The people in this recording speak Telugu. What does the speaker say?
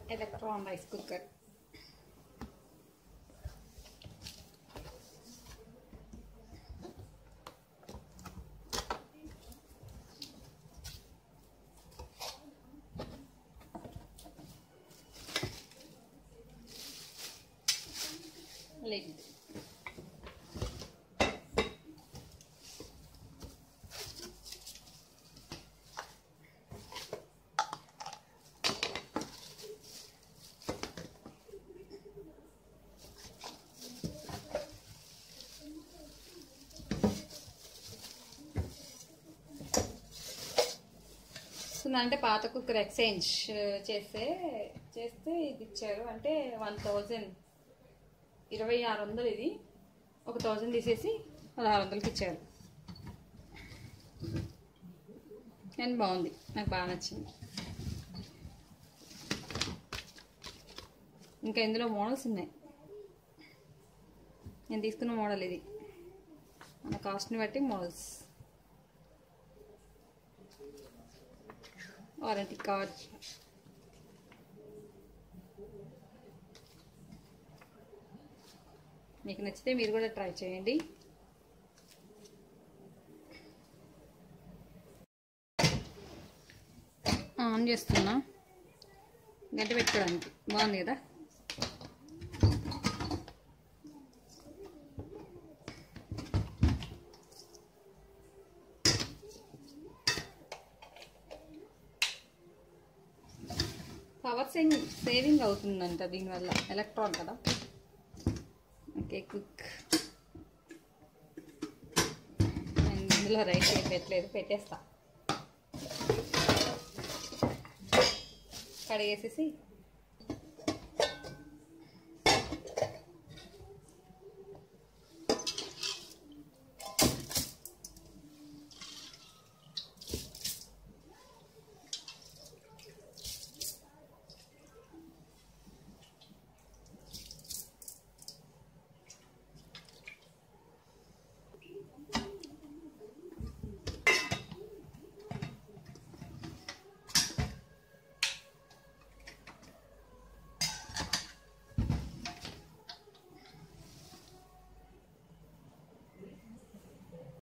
ఎలక్ట్రాన్ రైస్ కుక్కర్ లిడ్ అంటే పాత కుక్కర్ ఎక్స్చేంజ్ చేస్తే చేస్తే ఇది ఇచ్చారు అంటే వన్ థౌజండ్ ఇరవై ఆరు వందలు ఇది ఒక థౌజండ్ తీసేసి పదహారు వందలకి ఇచ్చారు కానీ బాగుంది నాకు బాగా నచ్చింది ఇంకా ఇందులో మోడల్స్ ఉన్నాయి నేను తీసుకున్న మోడల్ ఇది మన కాస్ట్ని బట్టి మోడల్స్ వారంటీ కార్డ్ మీకు నచ్చితే మీరు కూడా ట్రై చేయండి ఆన్ చేస్తున్నా గంట పెట్టుకోవడానికి బాగుంది కదా పవర్ సేవింగ్ సేవింగ్ అవుతుందంట దీనివల్ల ఎలక్ట్రాన్ కదా ఓకే క్విక్ నేను ఇందులో రైస్ ఏం పెట్టలేదు పెట్టేస్తా కడిగేసేసి